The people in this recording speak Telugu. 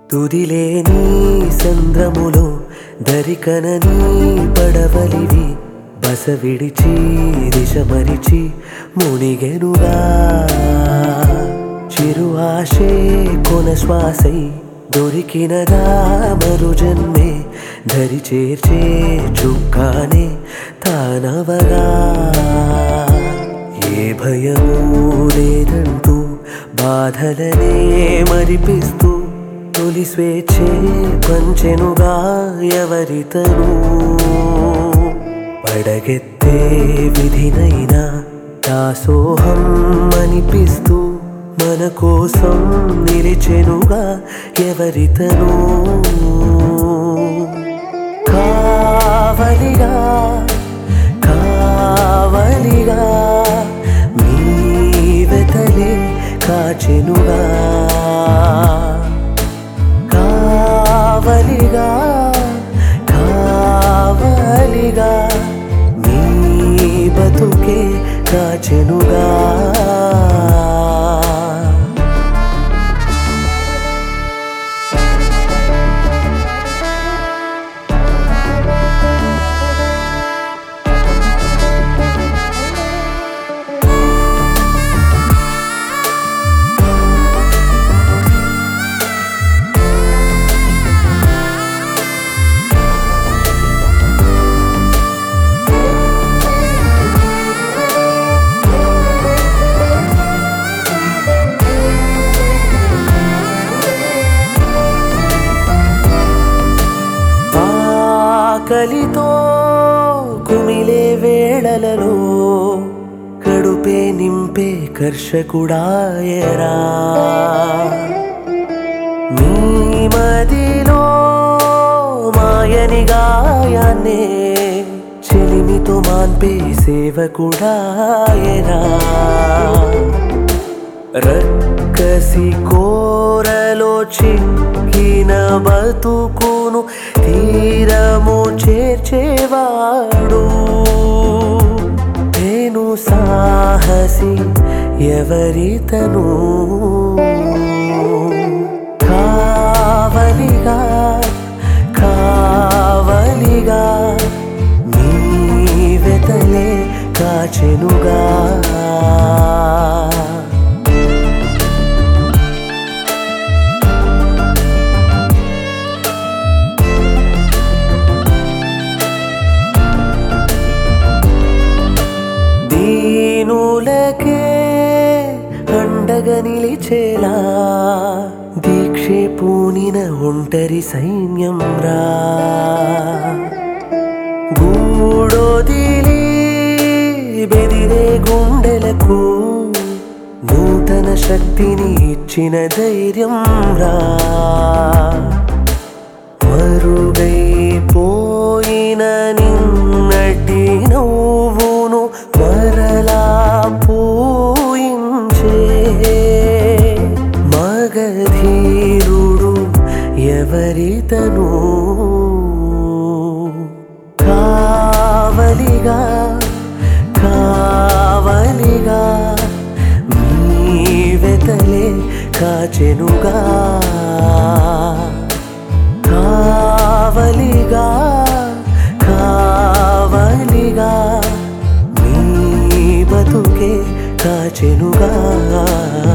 తుదిలేని సంద్రములో దరికనని పడవలివి బస విడిచి దిశ మరిచి మునిగెనుగా చిరు ఆశే కొన శ్వాసై దొరికినదా మరు జన్మే ధరి చేర్చే చుక్కానే తానవగా ఏ భయము లేదంటూ బాధలనే మరిపిస్తూ తొలి స్వేచ్ఛే పంచెనుగా ఎవరితను పడగెత్తే విధినైనా దాసోహం అనిపిస్తూ మన కోసం నిలిచెనుగా ఎవరితను కావలిగా కావలిగా మీ వెతలే కాచెనుగా కావలిగా కావలిగా మీ బతుకే కాచెనుగా ఆకలితో కుమిలే వేళలలో కడుపే నింపే కర్షకుడాయరా మీ మదిలో మాయని గాయాన్నే చెలిమితో మాన్పే సేవకుడాయరా రక్కసి కోరలో చిక్కిన బతుకును తీరము చేర్చేవాడు నేను సాహసి ఎవరితను కావలిగా కావలిగా మీ వెతలే కాచెనుగా దీనులకే అండగా నిలిచేలా దీక్షే పూనిన ఒంటరి సైన్యం రా గూడోదిలి బెదిరే గుండెలకు నూతన శక్తిని ఇచ్చిన ధైర్యం రా మరుగైపోయిన నిన్నటి నవ్వును మరలా పూయించే మగధీరుడు ఎవరితను కావలిగా కావలిగా మీ వెతలే కాచెనుగా కావలిగా కావలిగా మీ బతుకే కాచెనుగా